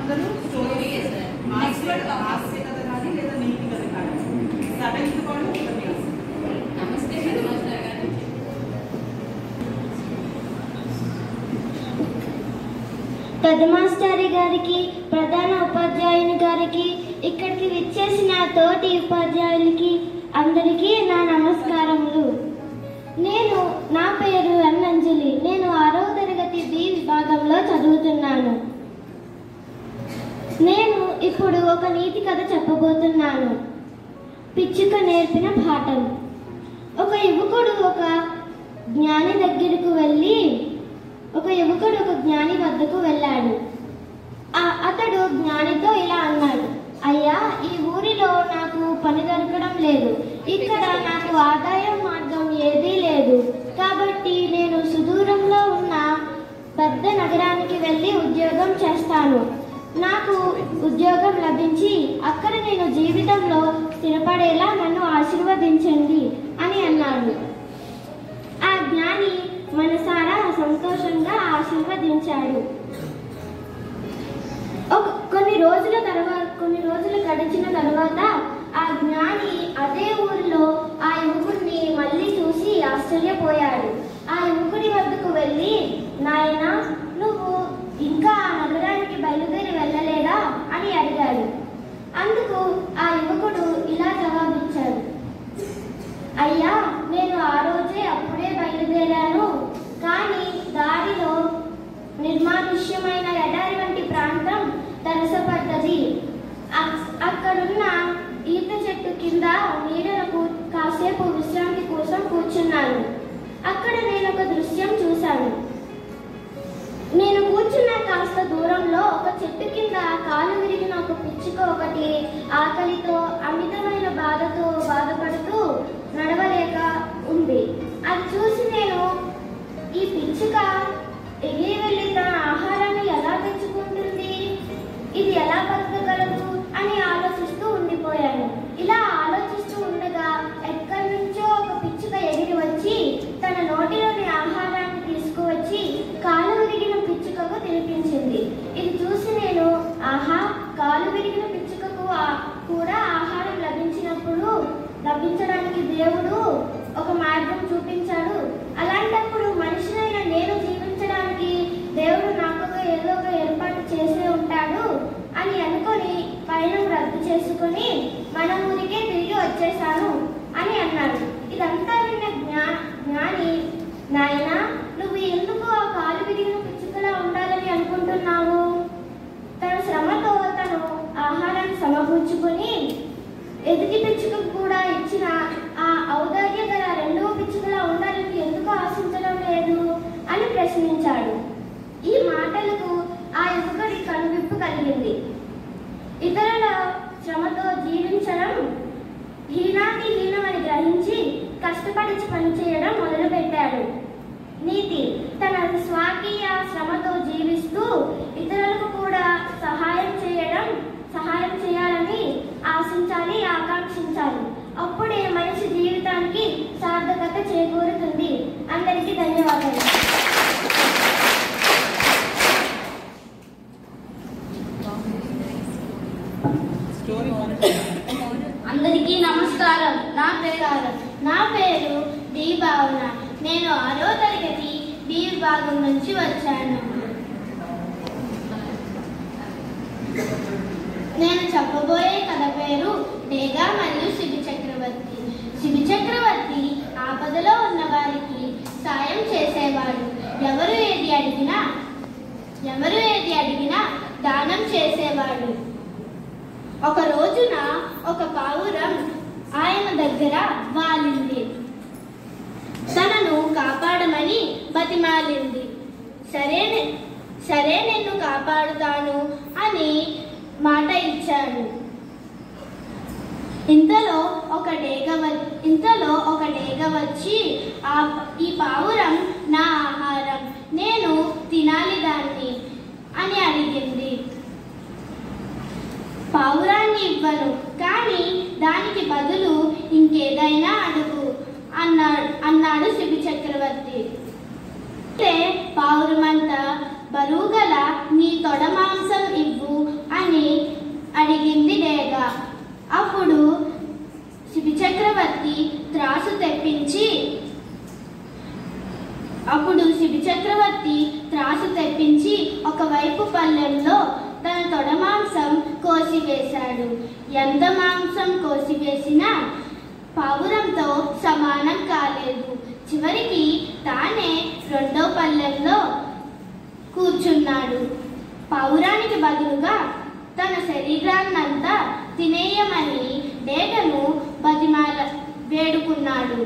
అందరూ story next word హాస్య కథ కానీ లేదా నీతి కథ కానీ సెవెంత్ వాళ్ళు ఉపన్యాసం నమస్తే హనుమాచార్య గారు పెద్దమాస్టారి గారికి ప్రధాన ఉపాధ్యాయుని గారికి ఇక్కడికి విచ్చేసిన తోటి ఉపాధ్యాయులకి అందరికీ నా నమస్కారములు నేను నా పేరు ఎన్ అంజలి నేను ఆరవ తరగతి బి విభాగంలో చదువుతున్నాను నేను ఇప్పుడు ఒక నీతి కథ చెప్పబోతున్నాను పిచ్చుక నేర్పిన పాఠం ఒక యువకుడు ఒక జ్ఞాని దగ్గరకు వెళ్ళి ఒక యువకుడు ఒక జ్ఞాని వద్దకు వెళ్ళాడు ఆ- అతడు జ్ఞానితో ఇలా అన్నాడు అయ్యా ఈ ఊరిలో నాకు పని దొరకడం లేదు ఇక్కడ నాకు ఆదాయం మార్గం ఏదీ లేదు కాబట్టి నేను సుదూరంలో ఉన్న పెద్ద నగరానికి వెళ్ళి ఉద్యోగం చేస్తాను నాకు ఉద్యోగం లభించి అక్కడ నేను జీవితంలో స్థిరపడేలా నన్ను ఆశీర్వదించండి అని అన్నాడు ఆ జ్ఞాని మనసారా సంతోషంగా ఆశీర్వదించాడు ఒక కొన్ని రోజుల తర్వాత కొన్ని రోజులు గడిచిన తర్వాత ఆ జ్ఞాని అదే ఊరిలో ఆ యువకుడిని మళ్ళీ చూసి ఆశ్చర్యపోయాడు ఆ యువకుడి వద్దకు వెళ్ళి నాయనా నువ్వు ఇంకా ఆ నగరానికి బయలుదేరి వెళ్ళలేదా అని అడిగాడు అందుకు ఆ యువకుడు ఇలా జవాబిచ్చాడు అయ్యా నేను ఆ రోజే అప్పుడే బయలుదేరాను కానీ దారిలో నిర్మానుష్యమైన ఎడారి వంటి ప్రాంతం తరసపడ్డది అక్- అక్కడున్న ఈత చెట్టు కింద నీడలకు కాసేపు విశ్రాంతి కోసం కూర్చున్నాను అక్కడ నేను ఒక దృశ్యం చూశాను నేను కూర్చున్న కాస్త దూరంలో ఒక చెట్టు కింద కాలు విరిగిన ఒక పిచ్చుక ఒకటి ఆకలితో అమితమైన బాధతో బాధపడుతూ నడవలేక ఉంది అది చూసి నేను ఈ పిచ్చుక ఎగిరి వెళ్ళి తన ఆహారాన్ని ఎలా తెచ్చుకుంటుంది ఇది ఎలా బతకగలదు అని ఆలోచిస్తూ ఉండిపోయాను ఇలా ఆలోచిస్తూ ఉండగా ఎక్కడి నుంచో ఒక పిచ్చుక ఎగిరి వచ్చి తన నోటిలోని ఆహారాన్ని తీసుకువచ్చి కాలు విరిగిన పిచ్చుకకు తినిపించింది ఇది చూసి నేను ఆహా కాలు విరిగిన పిచ్చుకకు ఆ- కూడా ఆహారం లభించినప్పుడు లభించడానికి దేవుడు ఒక మార్గం చూపించాడు అలాంటప్పుడు మనిషినైన నేను జీవించడానికి దేవుడు నాకు ఒక ఏదో ఒక ఏర్పాటు చేసే ఉంటాడు అని అనుకొని పయనం రద్దు చేసుకొని మన ఊరికే తిరిగి వచ్చేసాను అని అన్నాడు ఇదంతా విన్న జ్ఞా జ్ఞాని నాయన నువ్వు ఎందుకు ఆ కాలు విరిగిన పిచ్చుకలా ఉండాలని అనుకుంటున్నావు తన శ్రమతో తను ఆహారాన్ని సమకూర్చుకొని ఎదుటి పిచ్చుకకు కూడా ఇచ్చిన ఆ ఔదార్య గల రెండవ పిచ్చుకలా ఉండాలని ఎందుకు ఆశించడం లేదు అని ప్రశ్నించాడు ఈ మాటలకు ఆ యువకుడి కనువిప్పు కలిగింది ఇతరుల శ్రమతో జీవించడం హీనాతి హీనమని గ్రహించి కష్టపడి పనిచేయడం మొదలుపెట్టాడు నీతి తన స్వాకీయ శ్రమతో జీవిస్తూ ఇతరులకు కూడా సహాయం చేయడం సహాయం చేయాలని ఆశించాలి ఆకాంక్షించాలి అప్పుడే మనిషి జీవితానికి సార్థకత చేకూరుతుంది అందరికీ ధన్యవాదాలు స్టోరీ అందరికీ నమస్కారం నా పేరు నా పేరు డి భావన నేను ఆరో తరగతి బి విభాగం నుంచి వచ్చాను నేను చెప్పబోయే కథ పేరు డేగా మరియు శిబి చక్రవర్తి శిబి చక్రవర్తి ఆపదలో ఉన్న వారికి సాయం చేసేవాడు ఎవరు ఏది అడిగినా ఎవరు ఏది అడిగినా దానం చేసేవాడు ఒక రోజున ఒక పావురం ఆయన దగ్గర వాలింది తనను కాపాడమని బతిమాలింది సరే నే- సరే నిన్ను కాపాడుతాను అని మాట ఇచ్చాడు ఇంతలో ఒక డేగ వ- ఇంతలో ఒక డేగ వచ్చి ఆ ఈ పావురం నా ఆహారం నేను తినాలి దాన్ని అని అడిగింది పావురాన్ని ఇవ్వను కానీ దానికి బదులు ఇంకేదైనా అడుగు అన్నాడు అన్నాడు శిబి చక్రవర్తి అయితే పావురమంతా బరువుగల నీ తొడ మాంసం ఇవ్వు పళ్ళెంలో తన తొడ మాంసం కోసివేశాడు ఎంత మాంసం కోసివేసినా పావురంతో సమానం కాలేదు చివరికి తానే రెండో పళ్ళెంలో కూర్చున్నాడు పావురానికి బదులుగా తన శరీరాన్నంతా తినేయమని డేగను బతిమాల వేడుకున్నాడు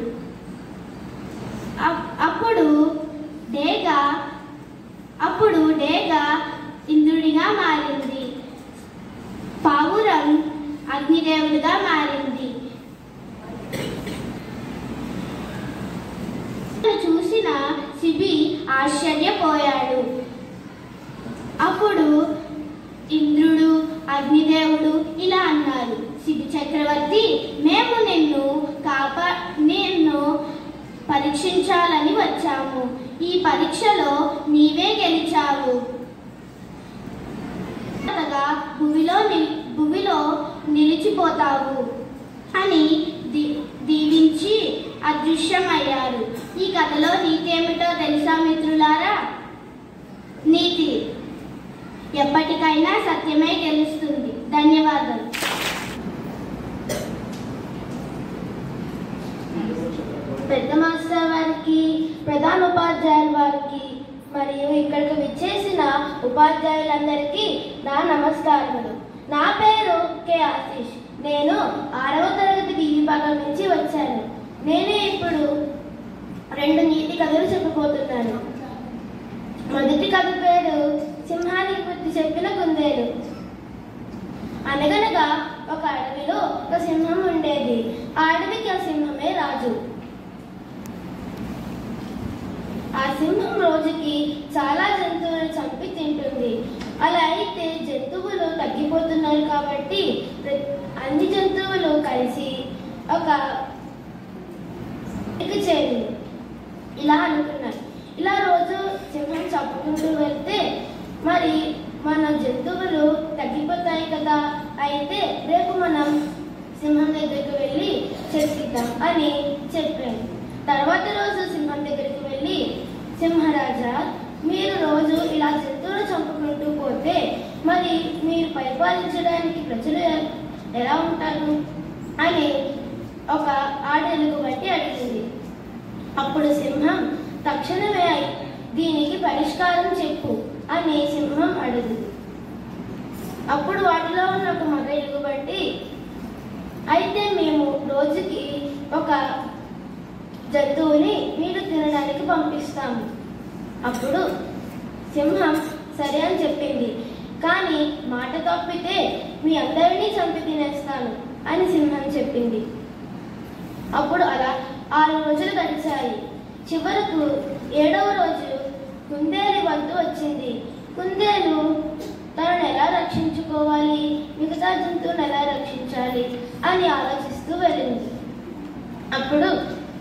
అప్- అప్పుడు డేగ అప్పుడు డేగ ఇంద్రుడిగా మారింది పావురం అగ్నిదేవుడిగా మారింది చూసిన శిబి ఆశ్చర్యపోయాడు అప్పుడు ఇంద్రుడు అగ్నిదేవుడు ఇలా అన్నారు శిబి చక్రవర్తి మేము నిన్ను కాపా నిన్ను పరీక్షించాలని వచ్చాము ఈ పరీక్షలో నీవే గెలిచావు అంతగా భూమిలో నిల్- భూమిలో నిలిచిపోతావు అని దీ- దీవించి అదృశ్యమయ్యారు ఈ కథలో నీతి ఏమిటో తెలుసా మిత్రులారా నీతి ఎప్పటికైనా సత్యమే గెలుస్తుంది ధన్యవాదాలు పెద్ద మాస్టర్ వారికి ప్రధాన ఉపాధ్యాయుల వారికి మరియు ఇక్కడికి విచ్చేసిన ఉపాధ్యాయులందరికీ నా నమస్కారములు నా పేరు కె ఆశీష్ నేను ఆరవ తరగతి బి విభాగం నుంచి వచ్చాను నేను ఇప్పుడు రెండు నీతి కథలు చెప్పబోతున్నాను మొదటి కథ పేరు సింహానికి బుద్ధి చెప్పిన కుందేలు అనగనగా ఒక అడవిలో ఒక సింహం ఉండేది ఆ అడవికి ఆ సింహమే రాజు ఆ సింహం రోజుకి చాలా జంతువులను చంపి తింటుంది అలా అయితే జంతువులు తగ్గిపోతున్నారు కాబట్టి ప్ర- అన్ని జంతువులు కలిసి ఒక ఇక చేరింది ఇలా అనుకున్నారు ఇలా రోజు సింహం చంపుకుంటూ వెళ్తే మరి మన జంతువులు తగ్గిపోతాయి కదా అయితే రేపు మనం సింహం దగ్గరికి వెళ్ళి చర్చిద్దాం అని చెప్పాను తర్వాత రోజు సింహం దగ్గరికి వెళ్ళి సింహరాజా మీరు రోజు ఇలా జంతువులు చంపుకుంటూ పోతే మరి మీరు పరిపాలించడానికి ప్రజలు ఎ- ఎలా ఉంటారు అని ఒక ఆడెలుగు బట్టి అడిగింది అప్పుడు సింహం తక్షణమే దీనికి పరిష్కారం చెప్పు అని సింహం అడిగింది అప్పుడు వాటిలో ఉన్న ఒక మగ ఎలుగుబంటి అయితే మేము రోజుకి ఒక జంతువుని మీరు తినడానికి పంపిస్తాము అప్పుడు సింహం సరే అని చెప్పింది కానీ మాట తప్పితే మీ అందరినీ చంపి తినేస్తాను అని సింహం చెప్పింది అప్పుడు అలా ఆరు రోజులు గడిచాయి చివరకు ఏడవ రోజు కుందేలు వంతు వచ్చింది కుందేలు తనను ఎలా రక్షించుకోవాలి మిగతా జంతువులను ఎలా రక్షించాలి అని ఆలోచిస్తూ వెళ్ళింది అప్పుడు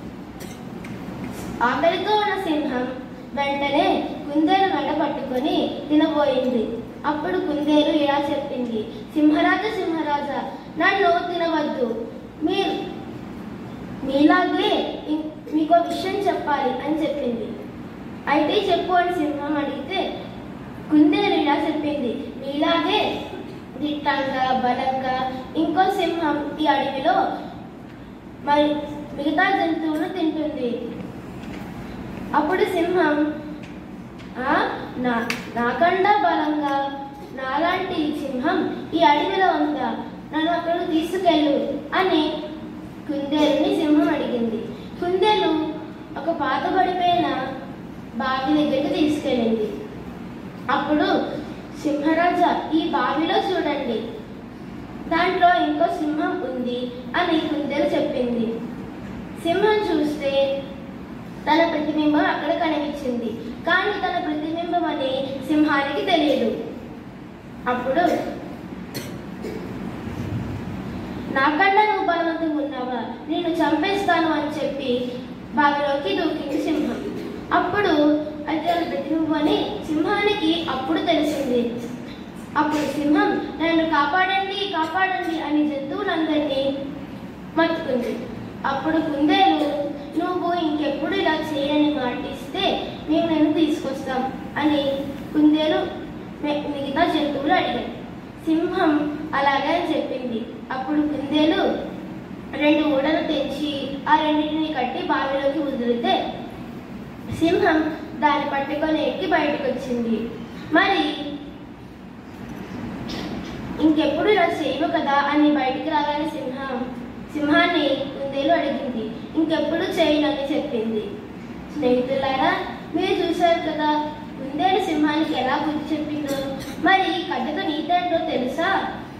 ఆకలితో ఉన్న సింహం వెంటనే కుందేలు మెడ పట్టుకొని తినబోయింది అప్పుడు కుందేలు ఇలా చెప్పింది సింహరాజా సింహరాజా నన్ను తినవద్దు మీరు మీలాగే ఇం- మీకో విషయం చెప్పాలి అని చెప్పింది అయితే చెప్పు అని సింహం అడిగితే కుందేలు ఇలా చెప్పింది మీలాగే దిట్టంగా బలంగా ఇంకో సింహం ఈ అడవిలో మరి మిగతా జంతువులు తింటుంది అప్పుడు సింహం "ఆ, నా నాకన్నా బలంగా నాలాంటి సింహం ఈ అడవిలో ఉందా నన్ను అక్కడికి తీసుకెళ్ళు అని కుందేలుని సింహం అడిగింది కుందేలు ఒక పాత పడిపోయిన బావి దగ్గరికి తీసుకెళ్ళింది అప్పుడు సింహరాజా ఈ బావిలో చూడండి దాంట్లో ఇంకో సింహం ఉంది అని కుందేలు చెప్పింది సింహం చూస్తే తన ప్రతిబింబం అక్కడ కనిపించింది కానీ తన ప్రతిబింబం అని సింహానికి తెలియదు అప్పుడు నాకన్నా నువ్వు బలవంతంగా ఉన్నావా నేను చంపేస్తాను అని చెప్పి బావిలోకి దూకింది సింహం అప్పుడు అది తన ప్రతిబింబం అని సింహానికి అప్పుడు తెలిసింది అప్పుడు సింహం నన్ను కాపాడండి కాపాడండి అని జంతువులందరినీ మట్టుకుంది అప్పుడు కుందేలు నువ్వు ఇంకెప్పుడు ఇలా చేయని మాటిస్తే మేము నేను తీసుకొస్తాం అని కుందేలు మి- మిగతా జంతువులు అడిగాయి సింహం అలాగే అని చెప్పింది అప్పుడు కుందేలు రెండు ఊడలు తెంచి ఆ రెండింటిని కట్టి బావిలోకి వదిలితే సింహం దాన్ని పట్టుకొని ఎక్కి బయటకు వచ్చింది మరి ఇంకెప్పుడు ఇలా చేయవు కదా అని బయటికి రాగానే సింహం సింహాన్ని కుందేలు అడిగింది ఇంకెప్పుడు చేయనని చెప్పింది స్నేహితులారా మీరు చూశారు కదా కుందేలు సింహానికి ఎలా బుద్ధి చెప్పిందో మరి ఈ కథకు నీతి ఏంటో తెలుసా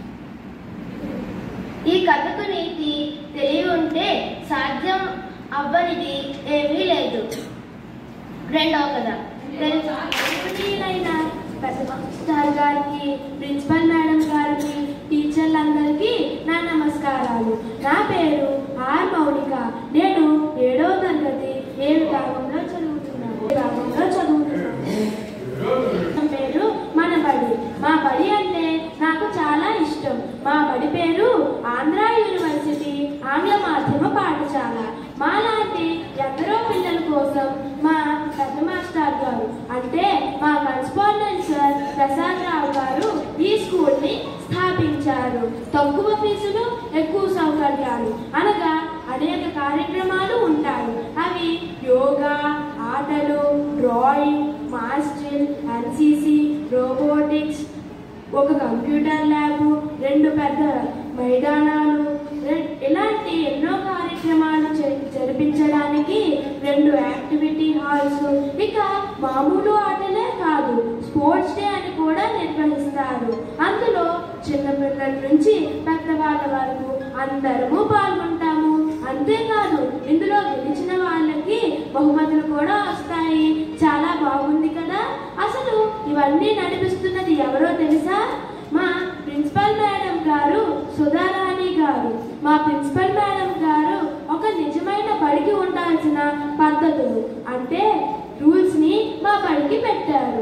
ఈ కథకు నీతి తెలివి ఉంటే సాధ్యం అవ్వనిది ఏమీ లేదు రెండవ కథ గౌరవనీయులైన పెద్ద మాస్టర్ గారికి ప్రిన్సిపల్ మేడం గారికి టీచర్లందరికీ నా నమస్కారాలు నా పేరు ఆర్ మౌనిక నేను ఏడవ తరగతి ఏ విభాగంలో చదువుతున్నాను విభాగంలో చదువుతున్నాను నా పేరు మన బడి మా బడి అంటే నాకు చాలా ఇష్టం మా బడి పేరు ఆంధ్ర యూనివర్సిటీ ఆంగ్ల మాధ్యమ పాఠశాల మాలాంటి ఎందరో పిల్లల కోసం మా పెద్ద మాస్టర్ గారు అంటే మా కరస్పాండెంట్ సార్ ప్రసాద్ రావు గారు ఈ స్కూల్ని స్థాపించారు తక్కువ ఫీజులు ఎక్కువ సౌకర్యాలు అనగా అనేక కార్యక్రమాలు ఉంటాయి అవి యోగా ఆటలు డ్రాయింగ్ మాస్టర్ ఎన్సిసి రోబోటిక్స్ ఒక కంప్యూటర్ ల్యాబ్ రెండు పెద్ద మైదానాలు రె- ఇలాంటి ఎన్నో కార్యక్రమాలు జ- జరిపించడానికి రెండు యాక్టివిటీ హాల్స్ ఇక మామూలు ఆటలే కాదు స్పోర్ట్స్ డే అని కూడా నిర్వహిస్తారు అందులో చిన్నపిల్లల నుంచి పెద్దవాళ్ళ వరకు అందరము పాల్గొంటాము అంతేకాదు ఇందులో గెలిచిన వాళ్ళకి బహుమతులు కూడా వస్తాయి చాలా బాగుంది కదా అసలు ఇవన్నీ నడిపిస్తున్నది ఎవరో తెలుసా మా ప్రిన్సిపల్ మేడం గారు సుధారాణి గారు మా ప్రిన్సిపల్ మేడం గారు ఒక నిజమైన బడికి ఉండాల్సిన పద్ధతులు అంటే రూల్స్ ని మా బడికి పెట్టారు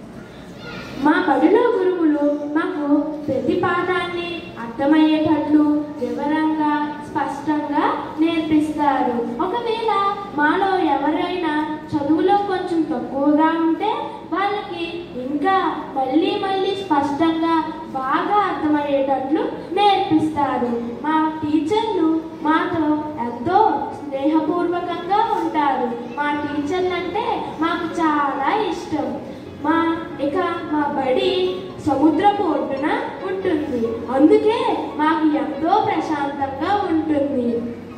మా బడిలో గురువులు మాకు ప్రతి పాఠాన్ని అర్థమయ్యేటట్లు వివరంగా స్పష్టంగా నేర్పిస్తారు ఒకవేళ మాలో ఎవరైనా చదువులో కొంచెం తక్కువగా ఉంటే వాళ్ళకి ఇంకా మళ్ళీ మళ్ళీ స్పష్టంగా బాగా అర్థమయ్యేటట్లు నేర్పిస్తారు మా టీచర్లు మాతో ఎంతో స్నేహపూర్వకంగా ఉంటారు మా టీచర్లు అంటే మాకు చాలా ఇష్టం మా ఇక మా బడి సముద్రపు ఒడ్డున ఉంటుంది అందుకే మాకు ఎంతో ప్రశాంతంగా ఉంటుంది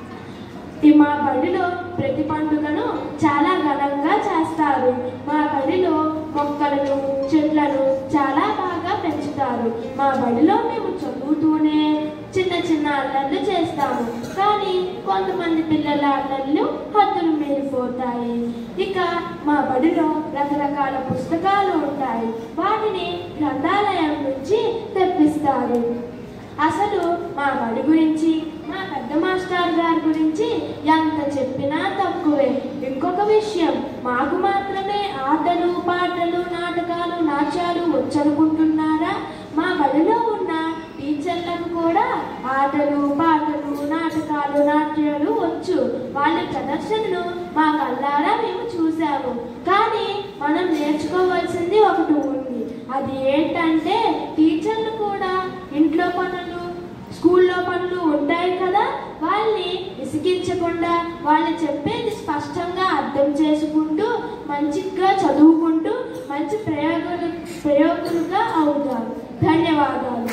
ఈ మా బడిలో ప్రతి పండుగను చాలా ఘనంగా చేస్తారు మా బడిలో మొక్కలను చెట్లను చాలా బాగా పెంచుతారు మా బడిలో మేము చదువుతూనే చిన్న చిన్న అల్లర్లు చేస్తాము కానీ కొంతమంది పిల్లల అల్లర్లు హద్దులు మీరిపోతాయి ఇక మా బడిలో రకరకాల పుస్తకాలు ఉంటాయి వాటిని గ్రంథాలయం నుంచి తెప్పిస్తారు అసలు మా బడి గురించి మా పెద్ద మాస్టర్ గారి గురించి ఎంత చెప్పినా తక్కువే ఇంకొక విషయం మాకు మాత్రమే ఆటలు పాటలు నాటకాలు నాట్యాలు వచ్చనుకుంటున్నారా మా బడిలో ఉన్న టీచర్లకు కూడా ఆటలు పాటలు నాటకాలు నాట్యాలు వచ్చు వాళ్ళ ప్రదర్శనను మా కళ్ళారా మేము చూసాము కానీ మనం నేర్చుకోవాల్సింది ఒకటి ఉంది అది ఏంటంటే టీచర్లు కూడా ఇంట్లో పనులు స్కూల్లో పనులు ఉంటాయి కదా వాళ్ళని విసిగించకుండా వాళ్ళు చెప్పేది స్పష్టంగా అర్థం చేసుకుంటూ మంచిగా చదువుకుంటూ మంచి ప్రయోగాలు ప్రయోగులుగా అవుతారు ధన్యవాదాలు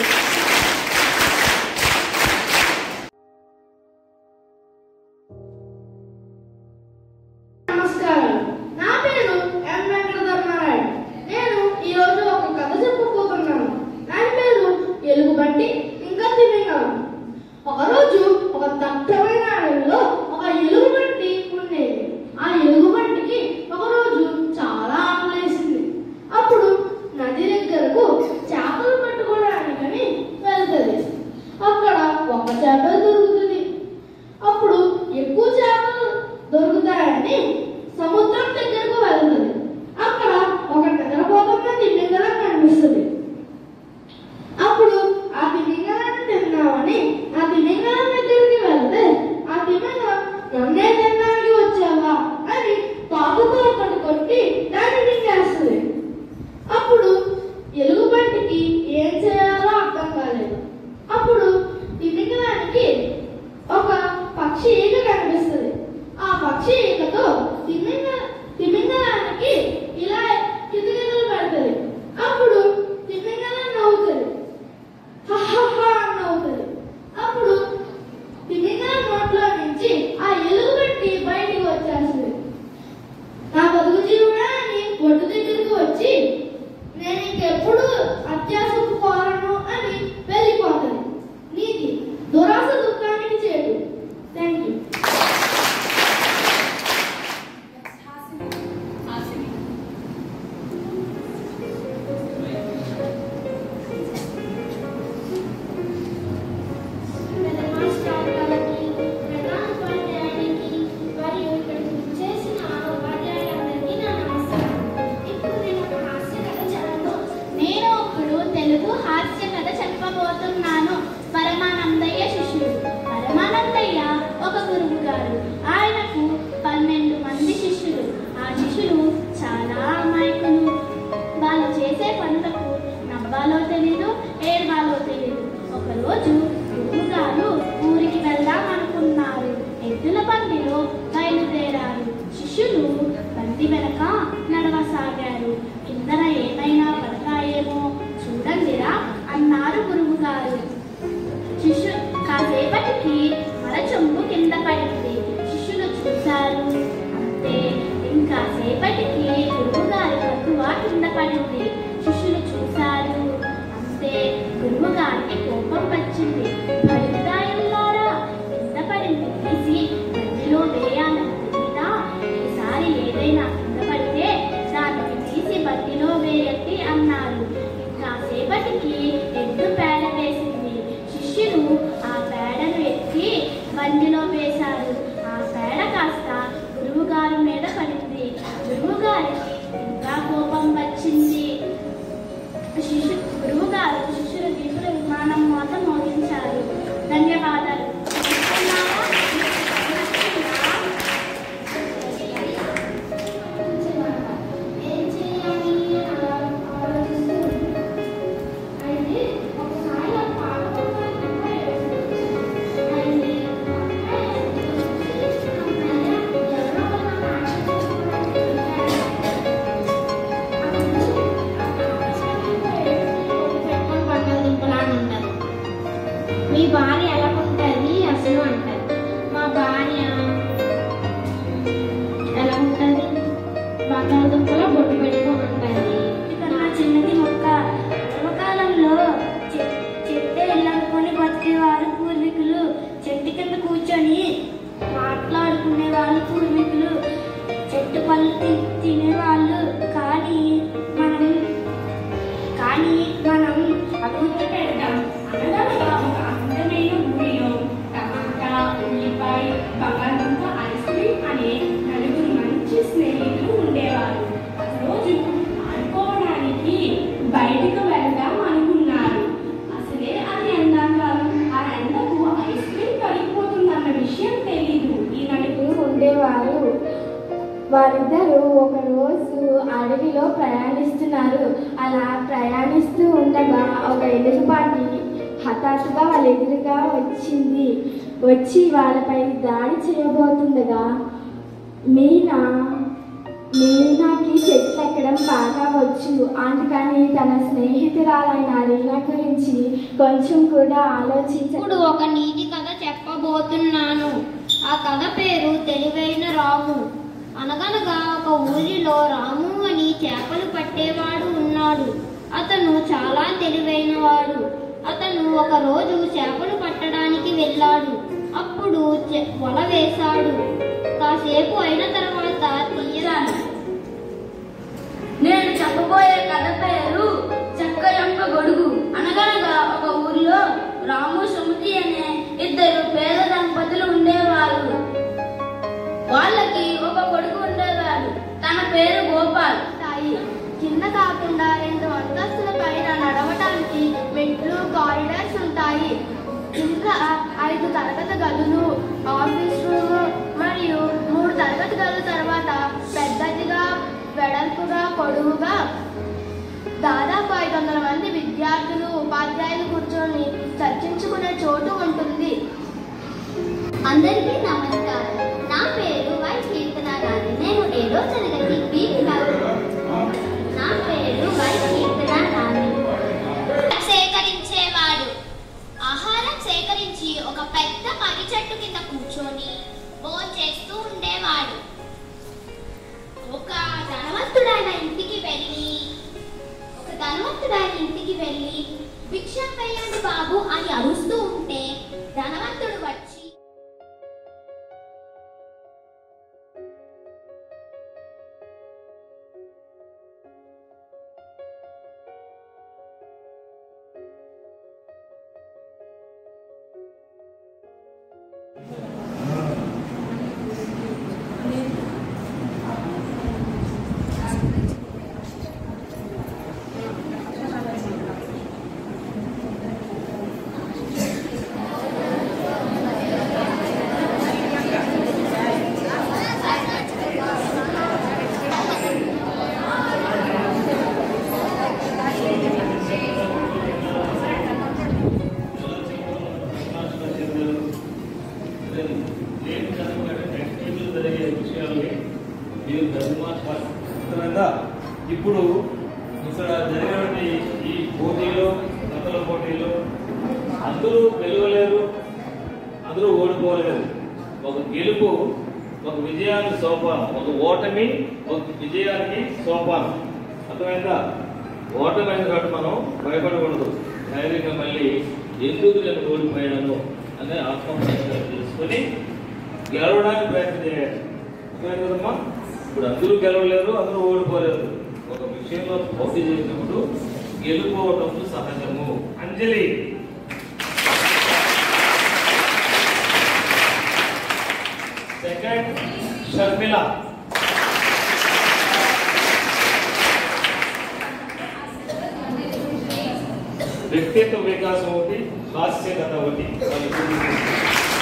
నమస్కారం నా పేరు ఎం వెంకట ధర్మారాయుడు నేను ఈ రోజు ఒక కథ చెప్పబోతున్నాను దాని పేరు ఎలుగుబంటి ఇంకా తిమింగలం ఒక రోజు ఒక దట్టమైన అడవిలో ఒక ఎలుగుబంటి ఉండేది ఆ ఎలుగుబంటికి ఒక రోజు చాలా ఆకలేసింది అప్పుడు నది దగ్గరకు చేపలు పట్టుకోవడానికని శిష్యు గురువు గారు శిష్యుల దీపుల విమానం మోత మోగించారు ధన్యవాదాలు ఏం చేయాలి అలా ఆలోచిస్తూ అయితే ఒకసారి ఆ పాట అమ్మాయి అయితే మీ భార్య ఎలా ఉంటుంది అసలు అంటారు మా భార్య ఎలా ఉంటుంది బంగాళదుంపలో బొట్టు పెట్టుకొని ఉంటుంది నా చిన్నది మొక్క పూర్వకాలంలో చె- చెట్టు ఇళ్ళనుకొని బతికేవారు పూర్వీకులు చెట్టు కింద కూర్చొని మాట్లాడుకునే వాళ్ళు పూర్వీకులు చెట్టు పళ్ళు తి- తినేవాళ్ళు కానీ మనం కానీ మనం అభివృద్ధి పెడతాం అనగా ఒక అందమైన ఊరిలో టమాటా ఉల్లిపాయ బంగాళదుంప ఐస్ క్రీమ్ అనే నలుగురు మంచి స్నేహితులు ఉండేవారు రోజు ఆడుకోవడానికి బయటకు వెళ్దాం అనుకున్నారు అసలే అది ఎండాకాలం ఆ ఎండకు ఐస్ క్రీమ్ కరిగిపోతుందన్న విషయం తెలీదు ఈ నలుగురు ఉండేవారు వారిద్దరూ ఒకరోజు అడవిలో ప్రయాణిస్తున్నారు అలా ప్రయాణిస్తూ ఉండగా ఒక ఎలుగుబాటి హఠాత్తుగా వాళ్ళ ఎదురుగా వచ్చింది వచ్చి వాళ్ళపై దాడి చేయబోతుండగా మీనా మీనాకి చెట్లు ఎక్కడం బాగా వచ్చు అందుకని తన స్నేహితురాలైన రీనా గురించి కొంచెం కూడా ఆలోచించ ఇప్పుడు ఒక నీతి కథ చెప్పబోతున్నాను ఆ కథ పేరు తెలివైన రాము అనగనగా ఒక ఊరిలో రాము అని చేపలు పట్టేవాడు ఉన్నాడు అతను చాలా తెలివైనవాడు అతను ఒక రోజు చేపలు పట్టడానికి వెళ్ళాడు అప్పుడు చె- వల వేశాడు కాసేపు అయిన తర్వాత తీయరాడు నేను చెప్పబోయే కథ పేరు చెక్క యొక్క గొడుగు అనగనగా ఒక ఊరిలో రాము సుమతి అనే ఇద్దరు పేద దంపతులు ఉండేవారు వాళ్ళకి ఒక కొడుకు ఉండేవాడు తన పేరు గోపాల్ ఉంటాయి కింద కాకుండా రెండు అంతస్తుల పైన నడవటానికి మెట్లు కారిడార్స్ ఉంటాయి ఇంకా ఐదు తరగతి గదులు ఆఫీస్ రూమ్ మరియు మూడు తరగతి గదుల తర్వాత పెద్దదిగా వెడల్పుగా పొడవుగా దాదాపు ఐదు వందల మంది విద్యార్థులు ఉపాధ్యాయులు కూర్చొని చర్చించుకునే చోటు ఉంటుంది అందరికీ నమస్కారం నా పేరు వై కీర్తన గారి నేను ఏడో తరగతి బి క్లాస్ నా పేరు వై కీర్తన గారి సేకరించేవాడు ఆహారం సేకరించి ఒక పెద్ద మర్రి చెట్టు కింద కూర్చొని భోంచేస్తూ ఉండేవాడు ఒక ధనవంతుడైన ఇంటికి వెళ్ళి ఒక ధనవంతుడైన ఇంటికి వెళ్ళి భిక్షం వేయండి బాబు అని అరుస్తూ ఉంటే ధనవంతుడు వచ్చి అర్థమైందా? ఇప్పుడు ఇక్కడ జరిగినటువంటి ఈ పోటీలో కథల పోటీలో అందరూ గెలవలేరు అందరూ ఓడిపోలేరు ఒక గెలుపు ఒక విజయానికి సోపానం ఒక ఓటమి ఒక విజయానికి సోపానం అర్థమైందా ఓటమి అయిన కాబట్టి మనం భయపడకూడదు ధైర్యంగా మళ్ళీ ఎందుకు నేను ఓడిపోయాను అనే ఆత్మహత్య తెలుసుకొని గెలవడానికి ప్రయత్నం చేయాలి అర్థమైంది కదమ్మా ఇప్పుడు అందరూ గెలవలేరు అందరూ ఓడిపోలేరు ఒక విషయంలో పోటీ చేసినప్పుడు గెలుపోవటం సహజము అంజలి సెకండ్ షర్మిల వ్యక్తిత్వ వికాసం ఒకటి హాస్య కథ ఒకటి వాళ్ళు చూపించారు.